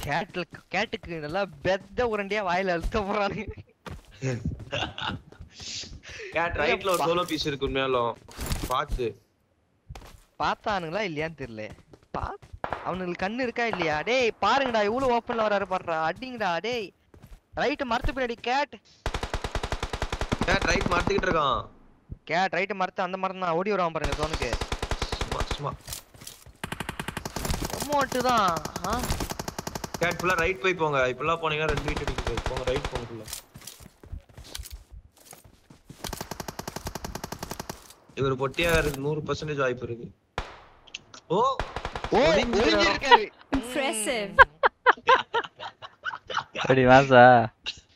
கேட்ல கேட்டுக்கு நல்லா பெத்த உருண்டையா வாயில அழுத்த போறானுங்க கேட் ரைட்ல ஒரு சோலோ பீஸ் இருக்கு மேலும் பாத்து பார்த்தானுங்களா இல்லையான்னு தெரியல பா அவனுங்களுக்கு கண்ணு இருக்கா இல்லையா டேய் பாருங்கடா இவ்வளவு ஓப்பன்ல வராரு பாருடா அடிங்கடா டேய் ரைட் மரத்து பின்னாடி கேட் கேட் ரைட் மாட்டிக்கிட்டு இருக்கான் கேட் ரைட் மரத்து அந்த மரம் தான் ஓடி வரான் பாருங்க தோனுக்கு சும்மா சும்மா அமௌண்ட் தான் ஆ? கேட் ஃபுல்லா ரைட் போய் போங்க இப்பெல்லாம் போனீங்கன்னா ரெண்டு வீட்டு அடிக்குது போங்க ரைட் போங்க ஃபுல்லா இவர் பொட்டியா இருக்கு நூறு பர்சன்டேஜ் வாய்ப்பு இருக்கு ஓ ஓ ஒளிஞ்சிருக்காரு. ஒளிஞ்சிருக்காரு Impressive. அப்படி வாசா